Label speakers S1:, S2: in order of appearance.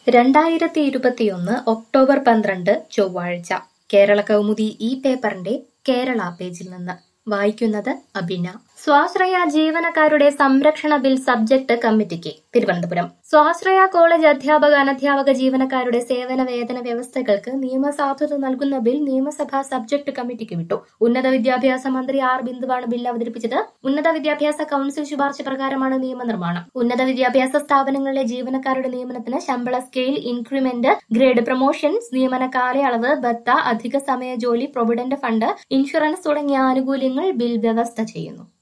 S1: രണ്ടായിരത്തി ഇരുപത്തിയൊന്ന് ഒക്ടോബർ പന്ത്രണ്ട് ചൊവ്വാഴ്ച കേരള കൗമുദി ഈ പേപ്പറിന്റെ കേരള പേജിൽ നിന്ന് വായിക്കുന്നത് അബിന സ്വാശ്രയ ജീവനക്കാരുടെ സംരക്ഷണ ബിൽ സബ്ജക്ട് കമ്മിറ്റിക്ക് തിരുവനന്തപുരം സ്വാശ്രയ കോളേജ് അധ്യാപക അനധ്യാപക ജീവനക്കാരുടെ സേവന വേതന വ്യവസ്ഥകൾക്ക് നിയമസാധുത നൽകുന്ന ബിൽ നിയമസഭാ സബ്ജക്ട് കമ്മിറ്റിക്ക് വിട്ടു ഉന്നത വിദ്യാഭ്യാസ മന്ത്രി ആർ ബിന്ദുവാണ് ബിൽ അവതരിപ്പിച്ചത് ഉന്നത വിദ്യാഭ്യാസ കൌൺസിൽ ശുപാർശ പ്രകാരമാണ് നിയമനിർമ്മാണം ഉന്നത വിദ്യാഭ്യാസ സ്ഥാപനങ്ങളിലെ ജീവനക്കാരുടെ നിയമനത്തിന് ശമ്പള സ്കെയിൽ ഇൻക്രിമെന്റ് ഗ്രേഡ് പ്രൊമോഷൻസ് നിയമന കാലയളവ് ബത്ത അധിക സമയ ജോലി പ്രൊവിഡന്റ് ഫണ്ട് ഇൻഷുറൻസ് തുടങ്ങിയ ആനുകൂല്യങ്ങൾ ബിൽ വ്യവസ്ഥ ചെയ്യുന്നു